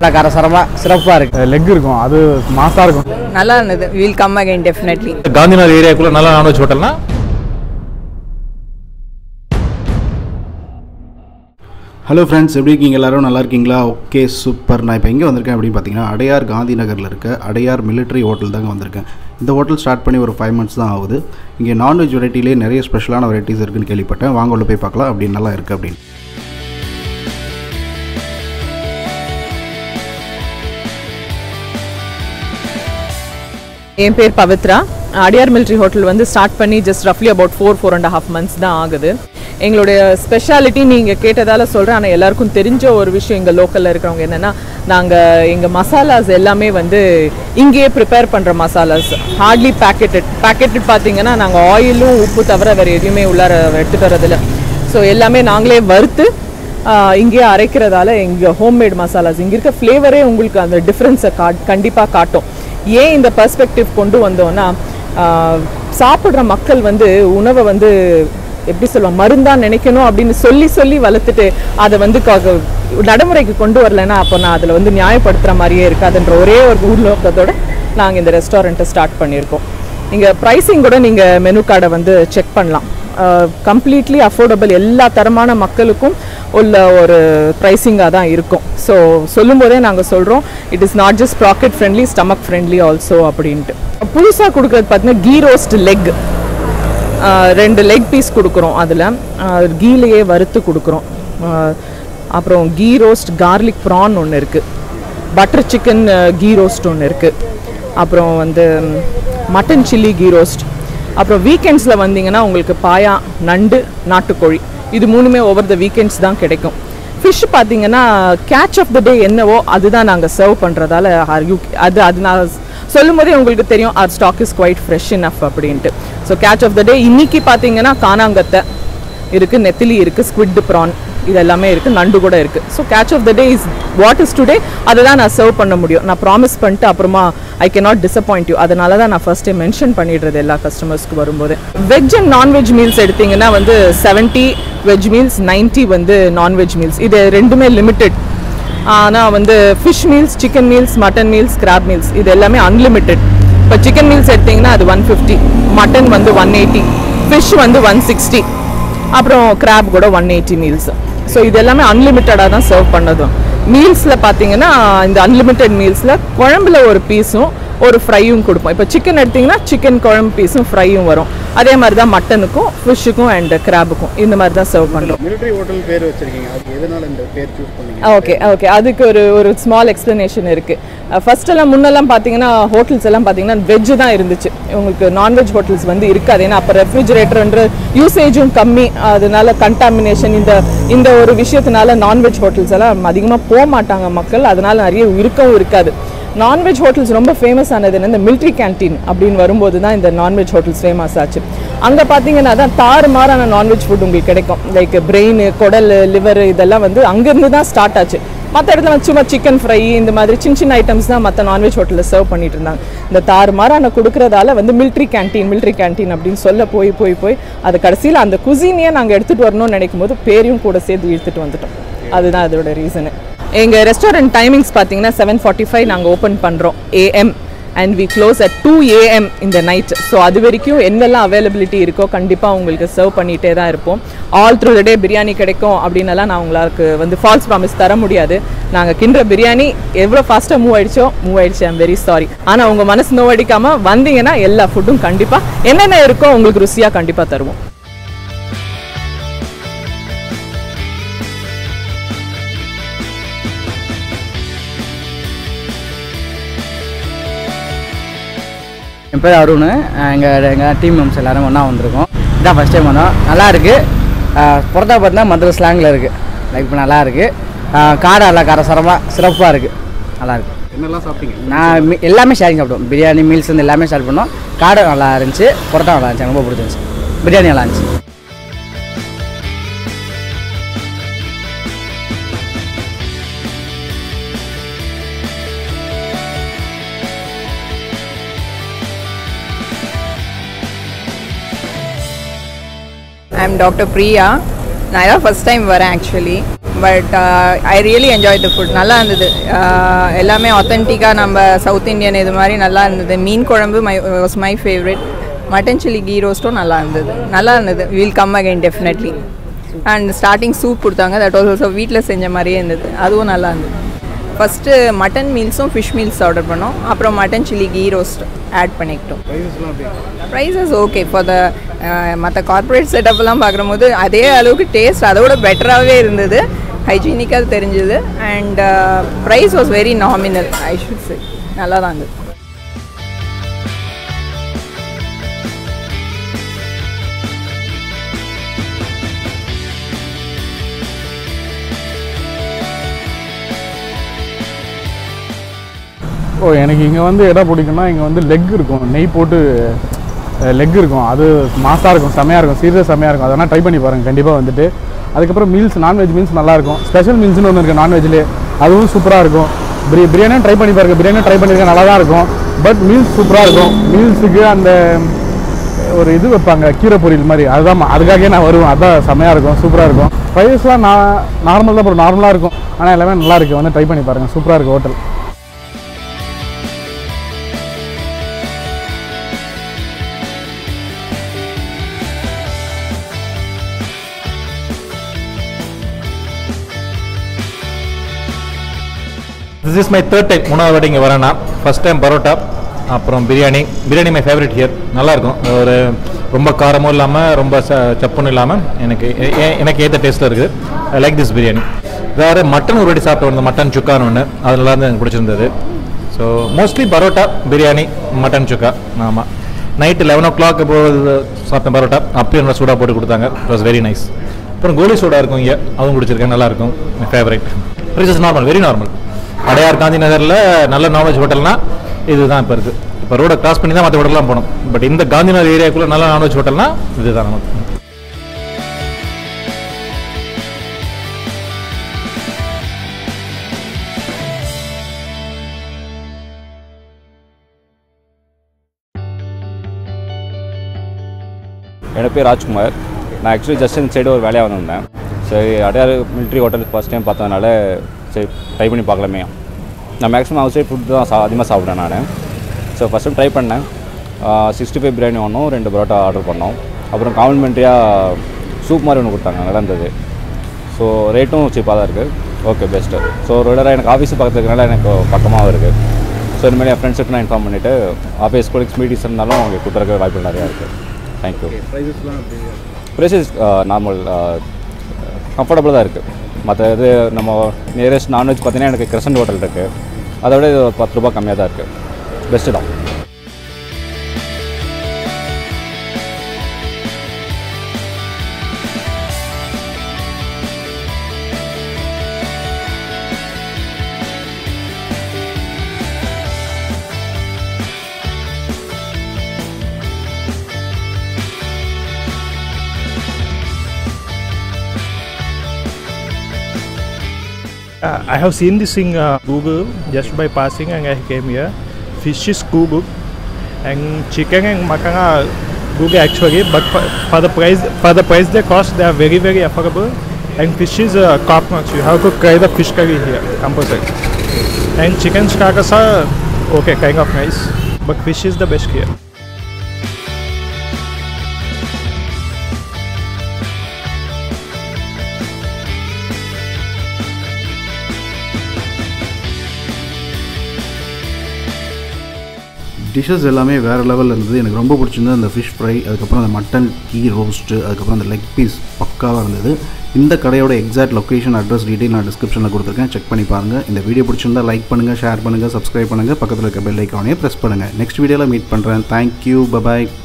கரசரமாக சிறப்பாக இருக்குது லெக் இருக்கும் அது மாசாக இருக்கும் நல்லா இருந்தது will come again definitely Gandhinagar ஏரியாக்குள்ள நல்ல நான்வெஜ் ஹோட்டல்னா ஹலோ ஃப்ரெண்ட்ஸ் எப்படி இருக்கீங்க எல்லாரும் நல்லா இருக்கீங்களா ஓகே சூப்பர் நான் இப்போ எங்கே வந்திருக்கேன் அப்படின்னு பார்த்தீங்கன்னா அடையார் காந்தி நகரில் இருக்க அடையார் மிலிட்ரி ஹோட்டல் தாங்க வந்திருக்கேன் இந்த ஹோட்டல் ஸ்டார்ட் பண்ணி ஒரு ஃபைவ் மந்த்ஸ் தான் ஆகுது இங்கே நான்வெஜ் வெரைட்டிலே நிறைய ஸ்பெஷலான வெரைட்டிஸ் இருக்குன்னு கேள்விப்பட்டேன் வாங்க உள்ள போய் பார்க்கலாம் அப்படி நல்லா இருக்குது அப்படின்னு என் பேர் பவித்ரா அடியார் மிலிட்ரி ஹோட்டல் வந்து ஸ்டார்ட் பண்ணி ஜஸ்ட் ரஃப்லி about four four and half months தான் ஆகுது எங்களுடைய ஸ்பெஷாலிட்டி நீங்கள் கேட்டதால் சொல்கிறேன் ஆனால் எல்லாருக்கும் தெரிஞ்ச ஒரு விஷயம் இங்கே லோக்கலில் இருக்கிறவங்க என்னென்னா நாங்கள் எங்கள் மசாலாஸ் எல்லாமே வந்து இங்கேயே ப்ரிப்பேர் பண்ணுற மசாலாஸ் ஹார்ட்லி பேக்கெட்டட் பேக்கெட்டட் பார்த்தீங்கன்னா நாங்கள் ஆயிலும் உப்பு தவிர வேறு எதுவுமே உள்ளார எடுத்துகிட்டு வரதில்ல ஸோ எல்லாமே நாங்களே வறுத்து ஆஹ் இங்கேயே அரைக்கிறதால இங்கே ஹோம்மேட் மசாலாஸ் இங்கே இருக்க ஃப்ளேவரே உங்களுக்கு அந்த டிஃப்ரென்ஸை காட் கண்டிப்பாக காட்டும் ஏன் இந்த பெர்ஸ்பெக்டிவ் கொண்டு வந்தோம்னா ஆஹ் சாப்பிட்ற மக்கள் வந்து உணவை வந்து எப்படி சொல்லுவாங்க மருந்தா நினைக்கணும் அப்படின்னு சொல்லி சொல்லி வளர்த்துட்டு அதை வந்து க- நடைமுறைக்கு கொண்டு வரலைன்னா அப்போ நான் அதில் வந்து நியாயப்படுத்துகிற மாதிரியே இருக்காதுன்ற ஒரே ஒரு உள்நோக்கத்தோட நாங்கள் இந்த ரெஸ்டாரண்ட்டை ஸ்டார்ட் பண்ணியிருக்கோம் இங்கே ப்ரைஸிங் கூட நீங்கள் மெனு கார்டை வந்து செக் பண்ணலாம் கம்ப்ளீட்லி அஃபோர்டபுள் எல்லா தரமான மக்களுக்கும் உள்ள ஒரு ப்ரைஸிங்காக தான் இருக்கும் ஸோ சொல்லும்போதே நாங்கள் சொல்கிறோம் it is not just pocket friendly stomach friendly also அப்படின்ட்டு புதுசாக கொடுக்குறது பார்த்தீங்கன்னா கீ ரோஸ்ட் லெக் ரெண்டு லெக் பீஸ் கொடுக்குறோம் அதில் கீலையே வறுத்து கொடுக்குறோம் ஆஹ் அப்புறம் கீ ரோஸ்ட் கார்லிக் ப்ரான் ஒன்று இருக்குது பட்டர் சிக்கன் கீ ரோஸ்ட் ஒன்று இருக்குது அப்புறம் வந்து மட்டன் சில்லி கீ ரோஸ்ட் அப்புறம் வீக்கெண்ட்ஸில் வந்தீங்கன்னா உங்களுக்கு பாயா நண்டு நாட்டுக்கோழி இது மூணுமே ஓவர் த வீக்கெண்ட்ஸ் தான் கிடைக்கும் ஃபிஷ் பார்த்தீங்கன்னா கேட்ச் ஆஃப் த டே என்னவோ அதுதான் நாங்கள் சர்வ் பண்ணுறதால அது அது நான் சொல்லும் போதே உங்களுக்கு தெரியும் our stock is quite fresh enough அப்படின்ட்டு so catch of the day இன்னைக்கு பார்த்தீங்கன்னா காணாங்கத்தை இருக்குது நெத்திலி இருக்குது ஸ்குவிட் ப்ரான் இது எல்லாமே இருக்குது நண்டு கூட இருக்குது so catch of the day is what is today அதை தான் நான் சர்வ் பண்ண முடியும் நான் ப்ராமிஸ் பண்ணிட்டு அப்புறமா ஐ கே நாட் டிசப்பாயிண்ட் யூ அதனால தான் நான் ஃபர்ஸ்டே மென்ஷன் பண்ணிடுறது எல்லா கஸ்டமர்ஸ்க்கு வரும்போது வெஜ் அண்ட் நான்வெஜ் மீல்ஸ் எடுத்தீங்கன்னா வந்து செவன்ட்டி வெஜ் மீல்ஸ் 90 வந்து நான்வெஜ் மீல்ஸ் இது ரெண்டுமே லிமிட்டெட் ஆனால் வந்து fish meals chicken meals mutton meals crab meals இது எல்லாமே அன்லிமிட்டெட் இப்போ சிக்கன் மீல்ஸ் எடுத்தீங்கன்னா அது ஒன் ஃபிஃப்டி மட்டன் வந்து ஒன் எயிட்டி ஃபிஷ் வந்து ஒன் சிக்ஸ்டி அப்புறம் கிராப் கூட ஒன் எயிட்டி மீல்ஸ் ஸோ இது எல்லாமே அன்லிமிட்டடாக தான் சர்வ் பண்ணதும் மீல்ஸில் பார்த்தீங்கன்னா இந்த அன்லிமிட்டெட் மீல்ஸில் குழம்புல ஒரு பீஸும் ஒரு ஃப்ரையும் கொடுப்போம் இப்போ சிக்கன் எடுத்தீங்கன்னா சிக்கன் குழம்பு பீஸும் ஃப்ரையும் வரும் அதே மாதிரி தான் மட்டனுக்கும் ஃபிஷ்ஷுக்கும் அண்ட் கிராபுக்கும் இந்த மாதிரி தான் சர்வ் பண்ணுறோம் மிலிட்ரி ஹோட்டல் பேர் வச்சிருக்கீங்க அது எதனால இந்த பேர் சூஸ் பண்ணீங்க ஓகே ஓகே அதுக்கு ஒரு ஒரு ஸ்மால் எக்ஸ்ப்ளனேஷன் இருக்கு ஃபர்ஸ்ட் எல்லாம் முன்னெல்லாம் பார்த்தீங்கன்னா ஹோட்டல்ஸ் எல்லாம் பார்த்தீங்கன்னா வெஜ் தான் இருந்துச்சு உங்களுக்கு நான்வெஜ் ஹோட்டல்ஸ் வந்து இருக்காது ஏன்னா அப்போ ரெஃப்ரிஜரேட்டர்ன்ற யூசேஜும் கம்மி அதனால கண்டாமினேஷன் இந்த இந்த ஒரு விஷயத்தினால நான்வெஜ் ஹோட்டல்ஸ் எல்லாம் அதிகமாக போக மாட்டாங்க மக்கள் அதனால நிறைய இருக்கவும் இருக்காது நான்வெஜ் ஹோட்டல்ஸ் ரொம்ப ஃபேமஸ் ஆனது என்ன இந்த மிலிட்ரி கேன்டீன் அப்படின்னு வரும்போது தான் இந்த நான்வெஜ் ஹோட்டல்ஸ் ஃபேமஸ் ஆச்சு அங்கே பார்த்தீங்கன்னா தான் தாறுமாறான நான்வெஜ் ஃபுட் உங்களுக்கு கிடைக்கும் லைக் பிரெயின் குடல் லிவர் இதெல்லாம் வந்து அங்கேருந்து தான் ஸ்டார்ட் ஆச்சு மற்ற இடத்துல வந்து சும்மா சிக்கன் ஃப்ரை இந்த மாதிரி சின்ன சின்ன ஐட்டம்ஸ் தான் மற்ற நான்வெஜ் ஹோட்டலில் சர்வ் பண்ணிட்டு இருந்தாங்க இந்த தாறுமாறான கொடுக்கறதால வந்து மிலிட்ரி கேன்டீன் மிலிட்ரி கேன்டீன் அப்படின்னு சொல்ல போய் போய் போய் அது கடைசியில் அந்த குசினியை நாங்கள் எடுத்துகிட்டு வரணும்னு நினைக்கும் போது பேரையும் கூட சேர்த்து இழுத்துட்டு வந்துட்டோம் அதுதான் அதோட ரீசனு எங்கள் ரெஸ்டாரண்ட் டைமிங்ஸ் பார்த்தீங்கன்னா செவன் ஃபார்ட்டி ஃபைவ் நாங்கள் ஓப்பன் பண்ணுறோம் AM and we close at two AM இந்த நைட் ஸோ அது வரைக்கும் என்னெல்லாம் அவைலபிலிட்டி இருக்கோ கண்டிப்பாக உங்களுக்கு சர்வ் பண்ணிகிட்டே தான் இருப்போம் all through the day biryani கிடைக்கும் அப்படின்னலாம் நான் உங்களுக்கு வந்து ஃபால்ஸ் ப்ராமிஸ் தர முடியாது நாங்கள் கிண்டுற பிரியாணி எவ்வளோ ஃபாஸ்ட்டாக மூவ் ஆயிடுச்சோ மூவ் ஆயிடுச்சு ஐம் வெரி சாரி ஆனால் உங்கள் மனசு நோவடிக்காமல் வந்தீங்கன்னா எல்லா ஃபுட்டும் கண்டிப்பாக என்னென்ன இருக்கோ உங்களுக்கு ருசியாக கண்டிப்பாக தருவோம் என் பேர் அருண் எங்கள் எங்கள் டீம் மெம்பர்ஸ் எல்லாரும் ஒன்றா வந்திருக்கோம் இதான் ஃபஸ்ட் டைம் வந்தோம் நல்லா இருக்குது புறத்தா பார்த்தீங்கன்னா மதுரை ஸ்லாங்கில் இருக்குது லைக் இப்போ நல்லா இருக்குது காடை நல்லா கரசரமாக சிறப்பாக இருக்குது நல்லா இருக்கு என்னெல்லாம் சாப்பிட்டீங்க நான் மி- எல்லாமே ஷேரிங் சாப்பிடுவோம் பிரியாணி மீல்ஸ் வந்து எல்லாமே ஸ்டார்ட் பண்ணோம் காடை நல்லா இருந்துச்சு புரோட்டா நல்லா இருந்துச்சு எனக்கு ரொம்ப பிடிச்சிருந்துச்சு பிரியாணி நல்லா இருந்துச்சு ஐ எம் டாக்டர் பிரியா நான் இதான் ஃபஸ்ட் டைம் வரேன் actually but I really enjoy the food நல்லா இருந்தது Uh, எல்லாமே ஆத்தென்டிக்காக நம்ம சவுத் இந்தியன் இது மாதிரி நல்லா இருந்தது மீன் குழம்பு my was my favourite mutton chilli ghee ரோஸ்ட்டும் நல்லா இருந்தது நல்லா இருந்தது will come again definitely and starting soup கொடுத்தாங்க தட் ஆல்சோ வீட்டில் செஞ்ச மாதிரியே இருந்தது அதுவும் நல்லா இருந்தது ஃபஸ்ட்டு மட்டன் மீல்ஸும் ஃபிஷ் மீல்ஸ் ஆர்டர் பண்ணோம் அப்புறம் mutton chilli ghee roast add பண்ணிக்கிட்டோம் ப்ரைஸஸ் ஓகே ஃபார் த மற்ற கார்ப்பரேட் செட்டப்லாம் பார்க்கும்போது அதே அளவுக்கு டேஸ்ட் அதோட பெட்டராகவே இருந்தது ஹைஜீனிக்காக தெரிஞ்சுது and price was very nominal I should say நல்லா தான் இருந்தது ஓ எனக்கு இங்கே வந்து எடை பிடிக்கும்னா இங்கே வந்து லெக் இருக்கும் நெய் போட்டு லெக் இருக்கும் அது மாசாக இருக்கும் செமையாக இருக்கும் சீரியஸ் செமையாக இருக்கும் அதெல்லாம் ட்ரை பண்ணி பாருங்கள் கண்டிப்பாக வந்துட்டு அதுக்கப்புறம் மீல்ஸ் நான்வெஜ் மீல்ஸ் நல்லாயிருக்கும் ஸ்பெஷல் மீல்ஸ்னு ஒன்று இருக்குது நான்வெஜ்லேயே அதுவும் சூப்பராக இருக்கும் பிரி பிரியாணியும் ட்ரை பண்ணி பாருங்கள் பிரியாணியும் ட்ரை பண்ணியிருக்கேன் நல்லா தான் இருக்கும் பட் மீல்ஸ் சூப்பராக இருக்கும் மீல்ஸுக்கு அந்த ஒரு இது வைப்பாங்க கீரை பொரியல் மாதிரி அதுதான் ம- அதுக்காகவே நான் வருவேன் அதான் செமையாக இருக்கும் சூப்பராக இருக்கும் ப்ரைஸ்லாம் நான் நார்மல் தான் அப்புறம் நார்மலாக இருக்கும் ஆனால் எல்லாமே நல்லா இருக்குது வந்து ட்ரை பண்ணி பாருங்கள் சூப்பராக இருக்குது hotel this is my third time மூணாவது வாட்டி இங்கே வரேன்னா ஃபர்ஸ்ட் டைம் பரோட்டா அப்புறம் biryani biryani my favourite here நல்லாயிருக்கும் ஒரு ரொம்ப காரமும் இல்லாமல் ரொம்ப ச சப்புன்னு இல்லாமல் எனக்கு எ- எ- எனக்கு ஏற்ற டேஸ்ட்டில் இருக்குது ஐ லைக் திஸ் பிரியாணி வேறு மட்டன் ஒரு வாட்டி சாப்பிட்டு வந்தேன் மட்டன் சுக்கான்னு ஒன்று அது நல்லா இருந்து எனக்கு பிடிச்சிருந்தது so mostly parotta biryani mutton sukka ஆமாம் நைட்டு லெவன் ஓ கிளாக் போது சாப்பிட்டேன் பரோட்டா அப்பயும் நல்லா சூடாக போட்டு கொடுத்தாங்க இட் வாஸ் வெரி நைஸ் அப்புறம் கோலி சோடா இருக்கும் இங்கே அதுவும் குடிச்சிருக்கேன் நல்லாயிருக்கும் my favourite price is normal very normal Adyar Gandhi நகரில் நல்ல நான்வெஜ் ஹோட்டல்னா இதுதான் இப்போ இருக்குது இப்போ ரோடை கிராஸ் பண்ணி தான் மற்ற ஹோட்டல்லாம் போகணும் பட் இந்த காந்தி நகர் ஏரியாக்குள்ளே நல்ல நான்வெஜ் ஹோட்டல்னா இதுதான் நமக்கு என்னோட பேர் ராஜ்குமார் நான் ஆக்சுவலி ஜஸ்ட் இந்த சைடு ஒரு வேலையாக வந்திருந்தேன் சரி Adyar military hotel first time பார்த்ததுனால சரி ட்ரை பண்ணி பார்க்கலாமே நான் மேக்ஸிமம் அவுட் சைட் ஃபுட் தான் சா அதிகமாக சாப்பிட்டேன் நான் ஸோ ஃபஸ்ட் டைம் ட்ரை பண்ணேன் சிக்ஸ்டி ஃபைவ் பிரியாணி ஒன்றும் ரெண்டு பரோட்டா ஆர்டர் பண்ணோம் அப்புறம் காம்ப்ளிமெண்ட்ரியாக சூப் மாதிரி ஒன்று கொடுத்தாங்க நல்லா இருந்தது ஸோ ரேட்டும் சீப்பாக தான் இருக்குது ஓகே பெஸ்ட்டு ஸோ ரெகுலராக எனக்கு ஆஃபீஸ் பக்கத்தில் இருக்கனால எனக்கு பக்கமாகவும் இருக்குது ஸோ இனிமேல் என் ஃப்ரெண்ட்ஸுக்கு நான் இன்ஃபார்ம் பண்ணிவிட்டு ஆஃபீஸ் கொலிக்ஸ் மீட்டிங்ஸ் இருந்தாலும் அவங்க கொடுத்துருக்க வாய்ப்பு நிறையா இருக்குது தேங்க்யூ ப்ரைஸஸ் நார்மல் கம்ஃபர்டபுளாக தான் இருக்குது மற்ற இது நம்ம நியரஸ்ட் நான்வெஜ் பார்த்தீங்கன்னா எனக்கு கிரசன்ட் ஹோட்டல் இருக்குது அதை விட இது ஒரு பத்து ரூபா கம்மியாக தான் இருக்குது பெஸ்ட்டு தான் Uh, I have seen this in uh, Google just by passing and I came here. Fish is Google and chicken and makan are Google actually, but for, for the price for the price they cost, they are very very affordable. And fish is uh, top notch. You have to try the fish curry here, compulsory. And chicken carcass are okay, kind of nice, but fish is the best here. Dishes எல்லாமே வேறு லெவலில் இருந்தது எனக்கு ரொம்ப பிடிச்சிருந்தது அந்த fish fry அதுக்கப்புறம் அந்த மட்டன் கீ ரோஸ்ட்டு அதுக்கப்புறம் அந்த லெக் பீஸ் பக்காவாக இருந்தது இந்த கடையோட எக்ஸாக்ட் லொக்கேஷன் அட்ரஸ் டீட்டெயில் நான் டிஸ்கிரிப்ஷனில் கொடுத்துருக்கேன் செக் பண்ணி பாருங்கள் இந்த வீடியோ பிடிச்சிருந்தா லைக் பண்ணுங்கள் ஷேர் பண்ணுங்கள் சப்ஸ்கிரைப் பண்ணுங்கள் பக்கத்தில் இருக்க பெல் ஐக்கானே ப்ரெஸ் பண்ணுங்கள் நெக்ஸ்ட் வீடியோவில் மீட் பண்ணுறேன் தேங்க்யூ பபாய்